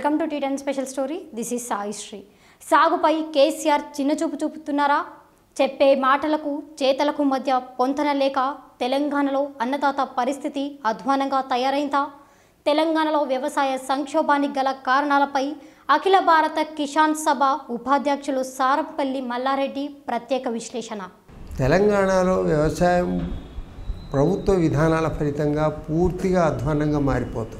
welcome to T ten special story this is Sai Sri సాగుపై కేసీఆర్ చిన్నచూపు చూపుతున్నారా చెప్పే మాటలకు చేతలకు మధ్య పొంతన లేక తెలంగాణలో అన్నదాత పరిస్థితి అధ్వానంగా తయారైందా తెలంగాణలో వ్యవసాయ సంక్షోభానికి గల కారణాలపై అఖిల భారత కిసాన్ సభ ఉపాధ్యక్షులు సారంపల్లి మల్లారెడ్డి ప్రత్యేక విశ్లేషణ తెలంగాణలో వ్యవసాయం ప్రభుత్వ విధానాల ఫలితంగా పూర్తిగా అధ్వానంగా మారిపోతున్నది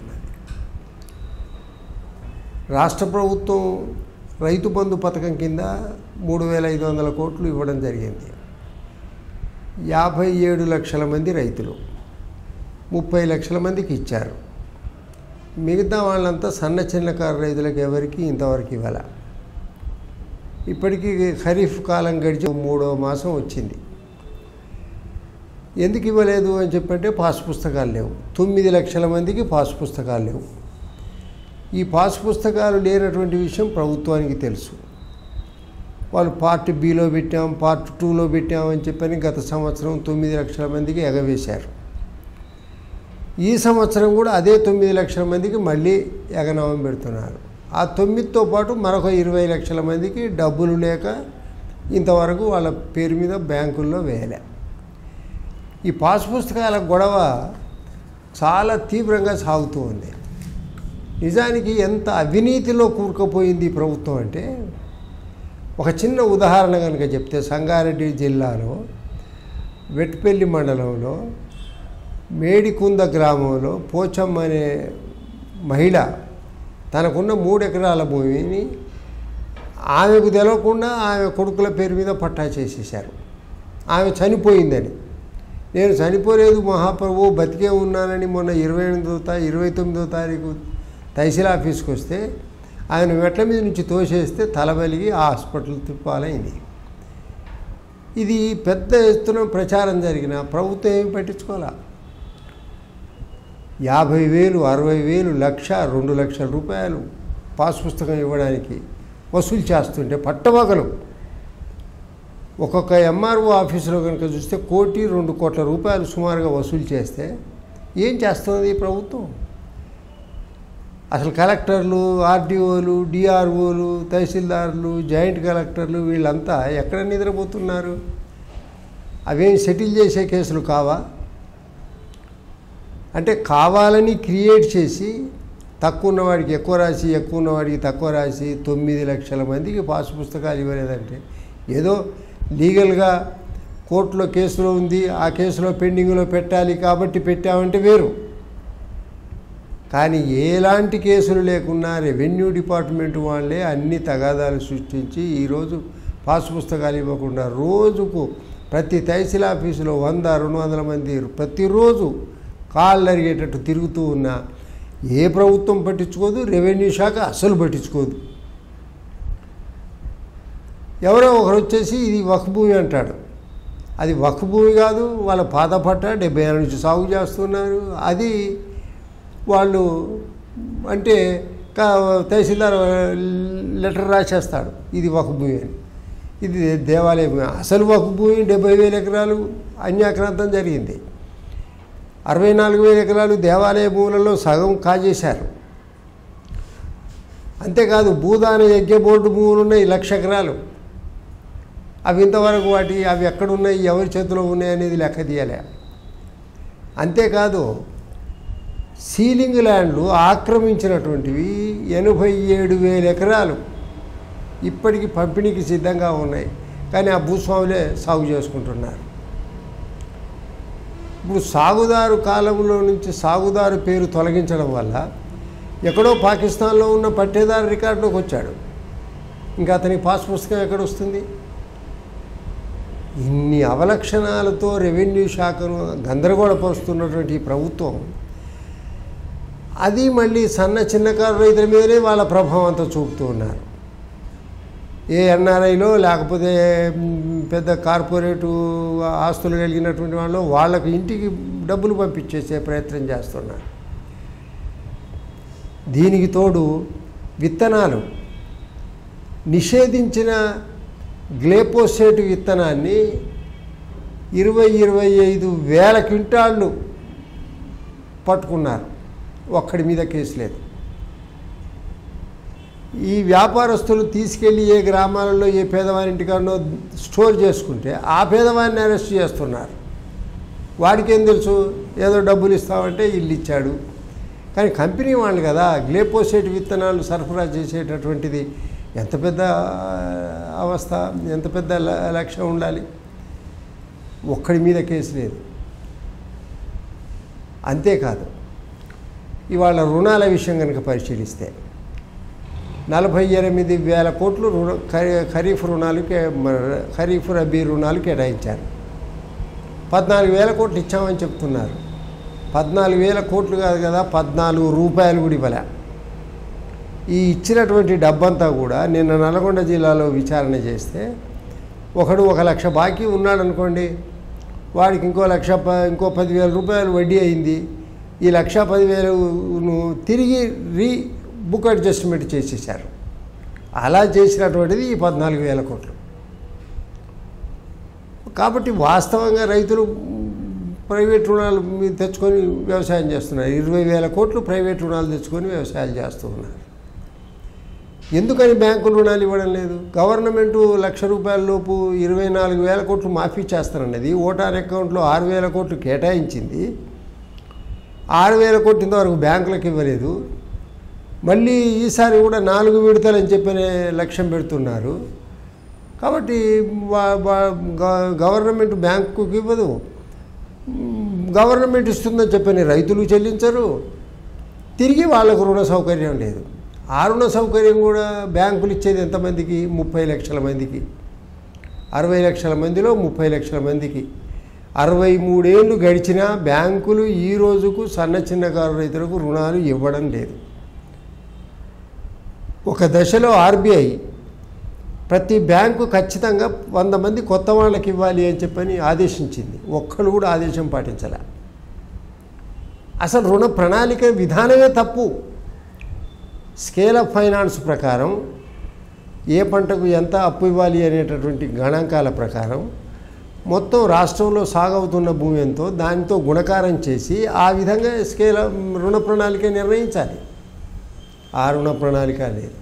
రాష్ట్ర ప్రభుత్వం రైతు బంధు పథకం కింద మూడు వేల ఐదు వందల కోట్లు ఇవ్వడం జరిగింది యాభై ఏడు లక్షల మంది రైతులు ముప్పై లక్షల మందికి ఇచ్చారు మిగతా వాళ్ళంతా సన్న చిన్నకారు రైతులకు ఎవరికి ఇంతవరకు ఇవ్వాల ఇప్పటికీ ఖరీఫ్ కాలం గడిచి మూడో మాసం వచ్చింది ఎందుకు ఇవ్వలేదు అని చెప్పంటే పాస్ పుస్తకాలు లేవు తొమ్మిది లక్షల మందికి పాస్ పుస్తకాలు లేవు ఈ పాస్ పుస్తకాలు లేనటువంటి విషయం ప్రభుత్వానికి తెలుసు వాళ్ళు పార్ట్ బిలో పెట్టాం పార్ట్ టూలో పెట్టాం అని చెప్పని గత సంవత్సరం తొమ్మిది లక్షల మందికి ఎగవేశారు ఈ సంవత్సరం కూడా అదే తొమ్మిది లక్షల మందికి మళ్ళీ ఎగనామం పెడుతున్నారు ఆ తొమ్మిదితో పాటు మరొక ఇరవై లక్షల మందికి డబ్బులు లేక ఇంతవరకు వాళ్ళ పేరు మీద బ్యాంకుల్లో వేయలే ఈ పాస్ పుస్తకాల గొడవ చాలా తీవ్రంగా సాగుతూ ఉంది నిజానికి ఎంత అవినీతిలో కూరుకుపోయింది ఈ ప్రభుత్వం అంటే ఒక చిన్న ఉదాహరణ కనుక చెప్తే సంగారెడ్డి జిల్లాలో వెట్పల్లి మండలంలో మేడికుంద గ్రామంలో పోచమ్మ అనే మహిళ తనకున్న మూడు ఎకరాల భూమిని ఆమెకు తెలవకుండా ఆమె కొడుకుల పేరు మీద పట్టా చేసేసారు ఆమె చనిపోయిందని నేను చనిపోలేదు మహాప్రభు బతికే ఉన్నానని మొన్న ఇరవై ఎనిమిదో తా ఇరవై తొమ్మిదో తారీఖు తహసీల్ ఆఫీస్కి వస్తే ఆయన మెట్ల మీద నుంచి తోసేస్తే తలబలిగి ఆ హాస్పిటల్ తిప్పాలైంది ఇది పెద్ద ఎత్తున ప్రచారం జరిగిన ప్రభుత్వం ఏమి పట్టించుకోవాలా యాభై వేలు అరవై వేలు లక్ష రెండు లక్షల రూపాయలు పాస్ పుస్తకం ఇవ్వడానికి వసూలు చేస్తుంటే పట్టవగలు ఒక్కొక్క ఎంఆర్ఓ ఆఫీసులో కనుక చూస్తే కోటి రెండు కోట్ల రూపాయలు సుమారుగా వసూలు చేస్తే ఏం చేస్తుంది ఈ ప్రభుత్వం అసలు కలెక్టర్లు ఆర్డీఓలు డిఆర్ఓలు తహసీల్దార్లు జాయింట్ కలెక్టర్లు వీళ్ళంతా ఎక్కడ నిద్రపోతున్నారు అవేం సెటిల్ చేసే కేసులు కావా అంటే కావాలని క్రియేట్ చేసి తక్కువ ఉన్నవాడికి ఎక్కువ రాసి ఎక్కువ ఉన్నవాడికి తక్కువ రాసి తొమ్మిది లక్షల మందికి పాస్ పుస్తకాలు ఇవ్వలేదంటే ఏదో లీగల్గా కోర్టులో కేసులో ఉంది ఆ కేసులో పెండింగ్లో పెట్టాలి కాబట్టి పెట్టామంటే వేరు కానీ ఎలాంటి కేసులు లేకున్నా రెవెన్యూ డిపార్ట్మెంట్ వాళ్ళే అన్ని తగాదాలు సృష్టించి ఈరోజు పాస్ పుస్తకాలు ఇవ్వకుండా రోజుకు ప్రతి తహసీల్ ఆఫీసులో వంద రెండు వందల మంది ప్రతిరోజు కాళ్ళు అరిగేటట్టు తిరుగుతూ ఉన్నా ఏ ప్రభుత్వం పట్టించుకోదు రెవెన్యూ శాఖ అసలు పట్టించుకోదు ఎవరో ఒకరు వచ్చేసి ఇది వక్ భూమి అంటాడు అది వక్ భూమి కాదు వాళ్ళ పాత పట్ట డెబ్బై ఏళ్ళ నుంచి సాగు చేస్తున్నారు అది వాళ్ళు అంటే కా- తహసీల్దార్ లెటర్ రాసేస్తాడు ఇది వక్ భూమి అని ఇది దేవాలయ భూమి అసలు వక్ భూమి డెబ్బై వేల ఎకరాలు అన్యాక్రాంతం జరిగింది అరవై నాలుగు వేల ఎకరాలు దేవాలయ భూములలో సగం కాజేశారు అంతేకాదు భూదాన యజ్ఞ బోర్డు భూములు ఉన్నాయి లక్ష ఎకరాలు అవి ఇంతవరకు వాటి అవి ఎక్కడున్నాయి ఎవరి చేతిలో ఉన్నాయి అనేది లెక్క తీయలే అంతేకాదు సీలింగ్ ల్యాండ్లు ఆక్రమించినటువంటివి ఎనభై ఏడు వేల ఎకరాలు ఇప్పటికి పంపిణీకి సిద్ధంగా ఉన్నాయి కానీ ఆ భూస్వాములే సాగు చేసుకుంటున్నారు ఇప్పుడు సాగుదారు కాలంలో నుంచి సాగుదారు పేరు తొలగించడం వల్ల ఎక్కడో పాకిస్తాన్లో ఉన్న పట్టేదారు రికార్డులోకి వచ్చాడు ఇంకా అతనికి పాస్ పుస్తకం ఎక్కడ వస్తుంది ఇన్ని అవలక్షణాలతో రెవెన్యూ శాఖను గందరగోళపరుస్తున్నటువంటి ఈ ప్రభుత్వం అది మళ్ళీ సన్న చిన్నకారు రైతుల మీదనే వాళ్ళ ప్రభావం అంతా చూపుతూ ఉన్నారు ఏ ఎన్ఆర్ఐలో లేకపోతే మ్, పెద్ద కార్పొరేటు ఆస్తులు కలిగినటువంటి వాళ్ళు వాళ్ళకి ఇంటికి డబ్బులు పంపించేసే ప్రయత్నం చేస్తున్నారు దీనికి తోడు విత్తనాలు నిషేధించిన గ్లేపోసేట్ విత్తనాన్ని ఇరవై ఇరవై ఐదు వేల క్వింటాళ్ళు పట్టుకున్నారు ఒక్కడి మీద కేసు లేదు ఈ వ్యాపారస్తులు తీసుకెళ్ళి ఏ గ్రామాలలో ఏ పేదవారి ఇంటికాడనో స్టోర్ చేసుకుంటే ఆ పేదవాడిని అరెస్ట్ చేస్తున్నారు వాడికి ఏం తెలుసు ఏదో డబ్బులు ఇస్తామంటే ఇల్లు ఇచ్చాడు కానీ కంపెనీ వాళ్ళు కదా గ్లేపోసేట్ విత్తనాలు సరఫరా చేసేటటువంటిది ఎంత పెద్ద అవస్థ ఎంత పెద్ద ల- లక్ష్యం ఉండాలి ఒక్కడి మీద కేసు లేదు అంతేకాదు ఇవాళ రుణాల విషయం కనుక పరిశీలిస్తే నలభై ఎనిమిది వేల కోట్లు రుణ ఖరీ- ఖరీఫ్ రుణాలు కే- మన ఖరీఫ్ రబీ రుణాలు కేటాయించారు పద్నాలుగు వేల కోట్లు ఇచ్చామని చెప్తున్నారు పద్నాలుగు వేల కోట్లు కాదు కదా పద్నాలుగు రూపాయలు కూడా ఇవ్వలే ఈ ఇచ్చినటువంటి డబ్బంతా కూడా నిన్న నల్గొండ జిల్లాలో విచారణ చేస్తే ఒకడు ఒక లక్ష బాకీ ఉన్నాడు అనుకోండి వాడికి ఇంకో లక్ష ప ఇంకో పదివేల రూపాయలు వడ్డీ అయింది ఈ లక్ష పదివేలును తిరిగి రీ బుక్ అడ్జస్ట్మెంట్ చేసేసారు అలా చేసినటువంటిది ఈ పద్నాలుగు వేల కోట్లు కాబట్టి వాస్తవంగా రైతులు ప్రైవేట్ రుణాలు మీద తెచ్చుకొని వ్యవసాయం చేస్తున్నారు ఇరవై వేల కోట్లు ప్రైవేట్ రుణాలు తెచ్చుకొని వ్యవసాయాలు చేస్తూ ఉన్నారు ఎందుకని బ్యాంకులు రుణాలు ఇవ్వడం లేదు గవర్నమెంట్ లక్ష రూపాయల లోపు ఇరవై నాలుగు వేల కోట్లు మాఫీ చేస్తానన్నది ఓటార్ అకౌంట్లో ఆరు వేల కోట్లు కేటాయించింది ఆరు వేల కోట్లు ఇంతవరకు బ్యాంకులకు ఇవ్వలేదు మళ్ళీ ఈసారి కూడా నాలుగు విడతలని చెప్పిన లక్ష్యం పెడుతున్నారు కాబట్టి వా- వా- గ- గవర్నమెంట్ బ్యాంకుకి ఇవ్వదు మ్, గవర్నమెంట్ ఇస్తుందని చెప్పని రైతులు చెల్లించరు తిరిగి వాళ్ళకు రుణ సౌకర్యం లేదు ఆ రుణ సౌకర్యం కూడా బ్యాంకులు ఇచ్చేది ఎంతమందికి ముప్పై లక్షల మందికి అరవై లక్షల మందిలో ముప్పై లక్షల మందికి అరవై మూడేళ్ళు గడిచినా బ్యాంకులు ఈ రోజుకు సన్న చిన్నకారు రైతులకు రుణాలు ఇవ్వడం లేదు ఒక దశలో ఆర్బీఐ ప్రతి బ్యాంకు ఖచ్చితంగా వంద మంది కొత్త వాళ్ళకి ఇవ్వాలి అని చెప్పని ఆదేశించింది ఒక్కరు కూడా ఆదేశం పాటించలే అసలు రుణ ప్రణాళిక విధానమే తప్పు స్కేల్ ఆఫ్ ఫైనాన్స్ ప్రకారం ఏ పంటకు ఎంత అప్పు ఇవ్వాలి అనేటటువంటి గణాంకాల ప్రకారం మొత్తం రాష్ట్రంలో సాగవుతున్న భూమి ఎంతో దానితో గుణకారం చేసి ఆ విధంగా స్కేల్ ఆఫ్ రుణ ప్రణాళిక నిర్ణయించాలి ఆ రుణ ప్రణాళిక లేదు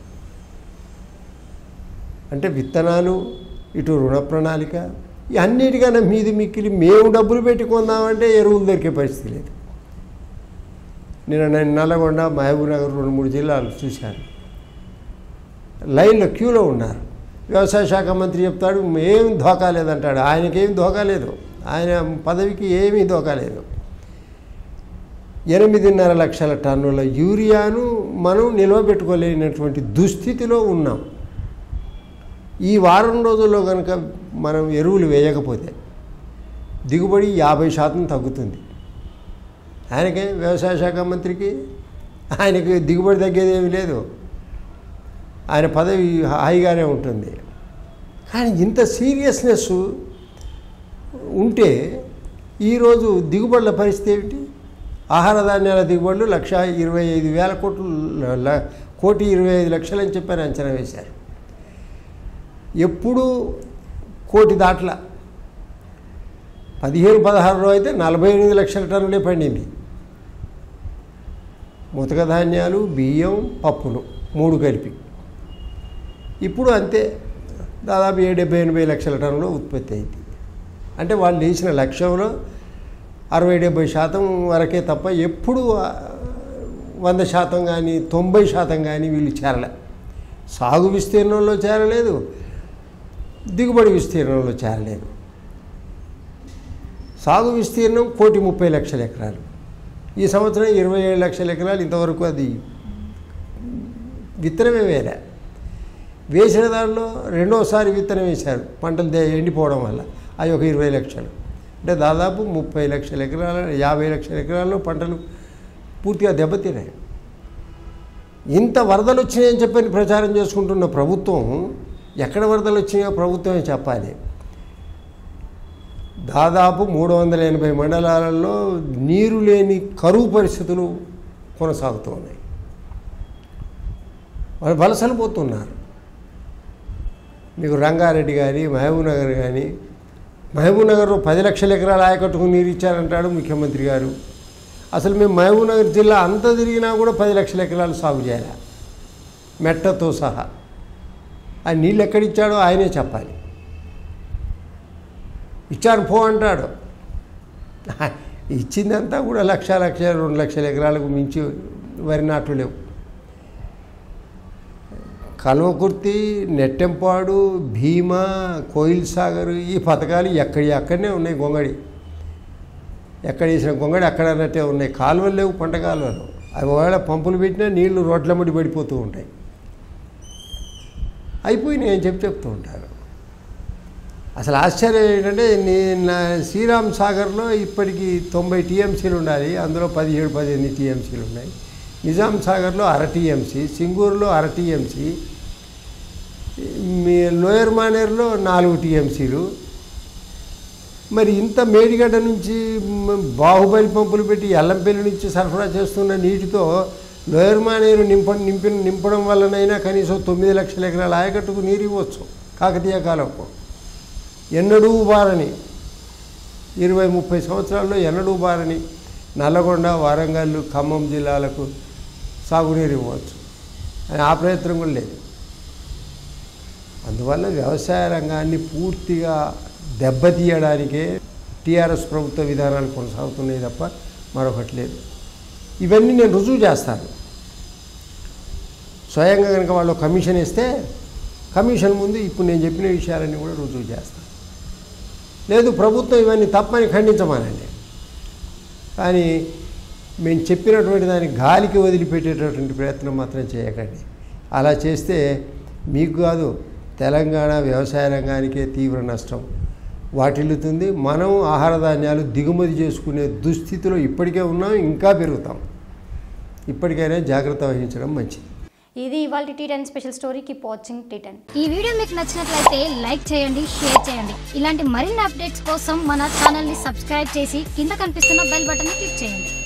అంటే విత్తనాలు ఇటు రుణ ప్రణాళిక ఈ అన్నిటికన్నా మీది మిక్కిలి మేము డబ్బులు పెట్టి కొందామంటే ఎరువులు దొరికే పరిస్థితి లేదు నేను నేను నల్లగొండ మహబూబ్నగర్ రెండు మూడు జిల్లాలు చూశాను లైన్లో క్యూలో ఉన్నారు వ్యవసాయ శాఖ మంత్రి చెప్తాడు ఏం ధోకా లేదంటాడు ఆయనకేం ధోకా లేదు ఆయన పదవికి ఏమీ ధోకా లేదు ఎనిమిదిన్నర లక్షల టన్నుల యూరియాను మనం నిల్వబెట్టుకోలేనటువంటి దుస్థితిలో ఉన్నాం ఈ వారం రోజుల్లో కనుక మనం ఎరువులు వేయకపోతే దిగుబడి యాభై శాతం తగ్గుతుంది ఆయనకే వ్యవసాయ శాఖ మంత్రికి ఆయనకి దిగుబడి తగ్గేది ఏమీ లేదు ఆయన పదవి హాయిగానే ఉంటుంది కానీ ఇంత సీరియస్నెస్ ఉంటే ఈరోజు దిగుబడుల పరిస్థితి ఏమిటి ఆహార ధాన్యాల దిగుబడులు లక్ష ఇరవై ఐదు వేల కోట్లు ల- ల- కోటి ఇరవై ఐదు లక్షలు అని చెప్పని అంచనా వేశారు ఎప్పుడు కోటి దాట్ల పదిహేను పదహారులో అయితే నలభై ఎనిమిది లక్షల టన్నులే పండింది ముతక ధాన్యాలు బియ్యం పప్పులు మూడు కలిపి ఇప్పుడు అంతే దాదాపు ఏడు డెబ్బై ఎనభై లక్షల టన్నులు ఉత్పత్తి అయింది అంటే వాళ్ళు వేసిన లక్ష్యంలో అరవై డెబ్బై శాతం వరకే తప్ప ఎప్పుడు ఆ, వంద శాతం కానీ తొంభై శాతం కానీ వీళ్ళు చేరలే సాగు విస్తీర్ణంలో చేరలేదు దిగుబడి విస్తీర్ణంలో చేరలేదు సాగు విస్తీర్ణం కోటి ముప్పై లక్షల ఎకరాలు ఈ సంవత్సరం ఇరవై ఏడు లక్షల ఎకరాలు ఇంతవరకు అది విత్తనమే వేరే వేసిన దానిలో రెండోసారి విత్తనం వేశారు పంటలు దే- ఎండిపోవడం వల్ల అది ఒక ఇరవై లక్షలు అంటే దాదాపు ముప్పై లక్షల ఎకరాల యాభై లక్షల ఎకరాల్లో పంటలు పూర్తిగా దెబ్బతిన్నాయి ఇంత వరదలు వచ్చినాయని చెప్పని ప్రచారం చేసుకుంటున్న ప్రభుత్వం ఎక్కడ వరదలు వచ్చినాయో ప్రభుత్వమే చెప్పాలి దాదాపు మూడు వందల ఎనభై మండలాలలో నీరు లేని కరువు పరిస్థితులు కొనసాగుతూ ఉన్నాయి వాళ్ళు వలసలు పోతున్నారు మీకు రంగారెడ్డి కానీ మహబూబ్నగర్ కానీ మహబూబ్నగర్లో పది లక్షల ఎకరాల ఆయకట్టుకు నీరు ఇచ్చారంటాడు ముఖ్యమంత్రి గారు అసలు మేము మహబూబ్నగర్ జిల్లా అంతా తిరిగినా కూడా పది లక్షల ఎకరాలు సాగు చేయాలి మెట్టతో సహా ఆ నీళ్ళు ఎక్కడిచ్చాడో ఆయనే చెప్పాలి ఇచ్చాను పో అంటాడు ఇచ్చిందంతా కూడా లక్ష లక్ష రెండు లక్షల ఎకరాలకు మించి వరి నాట్లు లేవు కల్వకుర్తి నెట్టెంపాడు భీమా కోయిల్ సాగర్ ఈ పథకాలు ఎక్కడి అక్కడనే ఉన్నాయి గొంగడి ఎక్కడ వేసిన గొంగడి అక్కడ అన్నట్టే ఉన్నాయి కాలువలు లేవు పంట కాలువలు అవి ఒకవేళ పంపులు పెట్టినా నీళ్లు రోడ్ల ముడి పడిపోతూ ఉంటాయి అయిపోయినాయి అని చెప్పి చెప్తూ ఉంటారు అసలు ఆశ్చర్యం ఏంటంటే నీ నా శ్రీరామ్ సాగర్లో ఇప్పటికి తొంభై టీఎంసీలు ఉండాలి అందులో పదిహేడు పద్దెనిమిది టీఎంసీలు ఉన్నాయి నిజాం సాగర్లో అర టీఎంసీ సింగూరులో అర టీఎంసీ మీ లోయర్ మానేరులో నాలుగు టీఎంసీలు మరి ఇంత మేడిగడ్డ నుంచి మ- బాహుబలి పంపులు పెట్టి ఎల్లంపల్లి నుంచి సరఫరా చేస్తున్న నీటితో లోయర్ మానేరు నింప నింపి నింపడం వల్లనైనా కనీసం తొమ్మిది లక్షల ఎకరాల ఆయకట్టుకు నీరు ఇవ్వచ్చు కాకతీయ కాలంలో ఎన్నడూ బారని ఇరవై ముప్పై సంవత్సరాల్లో ఎన్నడూ బారని నల్లగొండ వరంగల్ ఖమ్మం జిల్లాలకు సాగునీరు ఇవ్వచ్చు అని ఆ ప్రయత్నం కూడా లేదు అందువల్ల వ్యవసాయ రంగాన్ని పూర్తిగా దెబ్బతీయడానికే టీఆర్ఎస్ ప్రభుత్వ విధానాలు కొనసాగుతున్నాయి తప్ప మరొకటి లేదు ఇవన్నీ నేను రుజువు చేస్తాను స్వయంగా కనుక వాళ్ళు కమిషన్ ఇస్తే కమిషన్ ముందు ఇప్పుడు నేను చెప్పిన విషయాలన్నీ కూడా రుజువు చేస్తాను లేదు ప్రభుత్వం ఇవన్నీ తప్పని ఖండించమానండి కానీ మేము చెప్పినటువంటి దాన్ని గాలికి వదిలిపెట్టేటటువంటి ప్రయత్నం మాత్రం చేయకండి అలా చేస్తే మీకు కాదు తెలంగాణ వ్యవసాయ రంగానికే తీవ్ర నష్టం వాటిల్లుతుంది మనం ఆహార ధాన్యాలు దిగుమతి చేసుకునే దుస్థితిలో ఇప్పటికే ఉన్నాం ఇంకా పెరుగుతాం ఇప్పటికైనా జాగ్రత్త వహించడం మంచిది ఇది ఇవాళ T ten special story keep watching T ten ఈ వీడియో మీకు నచ్చినట్లయితే లైక్ చేయండి షేర్ చేయండి ఇలాంటి మరిన్ని అప్డేట్స్ కోసం మన ఛానల్ని సబ్స్క్రైబ్ చేసి కింద కనిపిస్తున్న బెల్ బటన్ని క్లిక్ చేయండి